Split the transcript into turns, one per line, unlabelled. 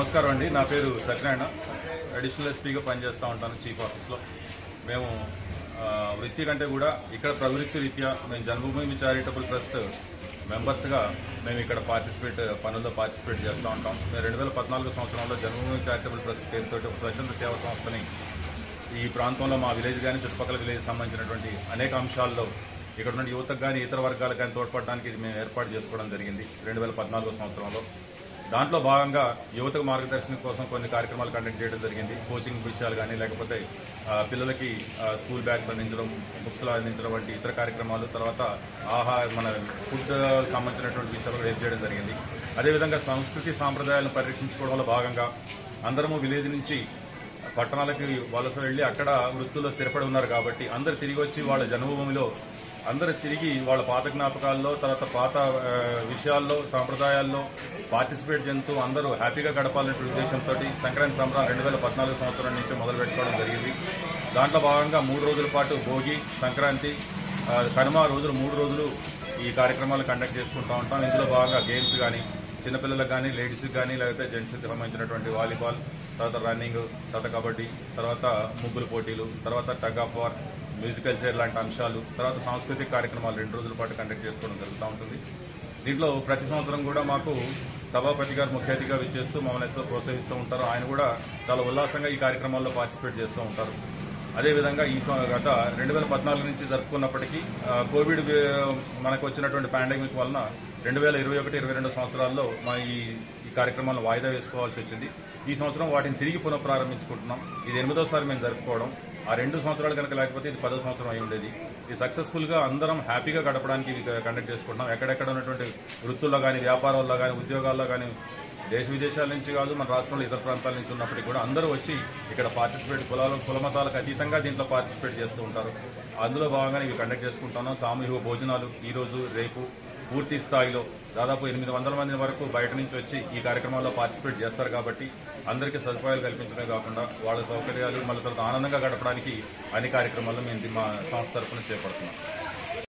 నమస్కారం అండి నా పేరు సత్యనారాయణ అడిషనల్ ఎస్పీగా పనిచేస్తూ ఉంటాను చీఫ్ ఆఫీస్లో మేము ఆ, వృత్తి కంటే కూడా ఇక్కడ ప్రవృత్తి రీత్యా మేము జన్మభూమి చారిటబుల్ ట్రస్ట్ మెంబర్స్గా మేము ఇక్కడ పార్టిసిపేట్ పనుల్లో పార్టిసిపేట్ చేస్తూ ఉంటాం మేము రెండు వేల పద్నాలుగు సంవత్సరంలో జన్మభూమి చారిటబుల్ ట్రస్ట్ పేరుతో ఒక స్వచ్ఛంద సేవా సంస్థని ఈ ప్రాంతంలో మా విలేజ్ కానీ చుట్టుపక్కల విలేజ్ సంబంధించినటువంటి అనేక అంశాల్లో ఇక్కడ నుండి యువతకు కానీ ఇతర వర్గాలకు కానీ తోడ్పడడానికి ఇది మేము ఏర్పాటు చేసుకోవడం జరిగింది రెండు వేల పద్నాలుగో సంవత్సరంలో దాంట్లో భాగంగా యువతకు మార్గదర్శనం కోసం కొన్ని కార్యక్రమాలు కండక్ట్ చేయడం జరిగింది కోచింగ్ విషయాలు కానీ లేకపోతే ఆ, పిల్లలకి ఆ, స్కూల్ బ్యాగ్స్ అందించడం బుక్స్లు అందించడం వంటి ఇతర కార్యక్రమాలు తర్వాత ఆహార మన ఫుడ్ సంబంధించినటువంటి విషయాలు కూడా హెల్ప్ చేయడం జరిగింది అదేవిధంగా సంస్కృతి సాంప్రదాయాలను పరిరక్షించుకోవడంలో భాగంగా అందరము విలేజ్ నుంచి పట్టణాలకి వలస వెళ్ళి అక్కడ వృత్తుల్లో స్థిరపడి ఉన్నారు కాబట్టి అందరు తిరిగి వచ్చి వాళ్ళ జన్మభూమిలో అందరూ తిరిగి వాళ్ళ పాత జ్ఞాపకాల్లో తర్వాత పాత ఆ, విషయాల్లో సాంప్రదాయాల్లో పార్టిసిపేట్ చేస్తూ అందరూ హ్యాపీగా గడపాలనే ఉద్దేశంతో సంక్రాంతి సంబరాలు రెండు వేల పద్నాలుగు సంవత్సరం నుంచి మొదలు పెట్టుకోవడం జరిగింది దాంట్లో భాగంగా మూడు రోజుల పాటు భోగి సంక్రాంతి ఆ, కనుమ రోజులు మూడు రోజులు ఈ కార్యక్రమాలు కండక్ట్ చేసుకుంటూ ఉంటాం ఇందులో భాగంగా గేమ్స్ కానీ చిన్నపిల్లలకు కానీ లేడీస్కి కానీ లేకపోతే జెంట్స్కి సంబంధించినటువంటి వాలీబాల్ తర్వాత రన్నింగ్ తర్వాత కబడ్డీ తర్వాత ముగ్గులు పోటీలు తర్వాత tug of war musical chair లాంటి అంశాలు తర్వాత సాంస్కృతిక కార్యక్రమాలు రెండు రోజుల పాటు కండక్ట్ చేసుకోవడం జరుగుతూ ఉంటుంది దీంట్లో ప్రతి సంవత్సరం కూడా మాకు సభాపతి గారు ముఖ్య అతిథిగా విచ్చేస్తూ మమ్మల్ని ఎంతో ప్రోత్సహిస్తూ ఉంటారు ఆయన కూడా చాలా ఉల్లాసంగా ఈ కార్యక్రమాల్లో పార్టిసిపేట్ చేస్తూ ఉంటారు అదేవిధంగా ఈ సం- గత రెండు వేల పద్నాలుగు నుంచి జరుపుకున్నప్పటికీ ఆ, కోవిడ్ వే- మనకు వచ్చినటువంటి పాండమిక్ వలన రెండు వేల ఇరవై ఒకటి ఇరవై రెండు సంవత్సరాల్లో మా ఈ ఈ కార్యక్రమాలను వాయిదా వేసుకోవాల్సి వచ్చింది ఈ సంవత్సరం వాటిని తిరిగి పునఃప్రారంభించుకుంటున్నాం ఇది ఎనిమిదోసారి మేము జరుపుకోవడం ఆ రెండు సంవత్సరాలు కనుక లేకపోతే ఇది పదో సంవత్సరం అయి ఉండేది ఇది సక్సెస్ఫుల్ గా అందరం హ్యాపీగా గడపడానికి ఇది కండక్ట్ చేసుకుంటున్నాం ఎక్కడెక్కడ ఉన్నటువంటి వృత్తుల్లో కానీ వ్యాపారాల్లో కానీ ఉద్యోగాల్లో కానీ దేశ విదేశాల నుంచి కాదు మన రాష్ట్రంలో ఇతర ప్రాంతాల నుంచి ఉన్నప్పటికీ కూడా అందరూ వచ్చి ఇక్కడ పార్టిసిపేట్ కులాల కులమతాలకు అతీతంగా దీంట్లో పార్టిసిపేట్ చేస్తూ ఉంటారు అందులో భాగంగా ఇవి కండక్ట్ చేసుకుంటున్నాం సామూహిక భోజనాలు ఈ రోజు రేపు పూర్తి స్థాయిలో దాదాపు ఎనిమిది వందల మంది వరకు బయట నుంచి వచ్చి ఈ కార్యక్రమాల్లో పార్టిసిపేట్ చేస్తారు కాబట్టి అందరికీ సదుపాయాలు కల్పించడమే కాకుండా వాళ్ళ సౌకర్యాలు మళ్ళీ తర్వాత ఆనందంగా గడపడానికి అన్ని కార్యక్రమాలు మేము మా సంస్థ తరఫున చేపడుతున్నాం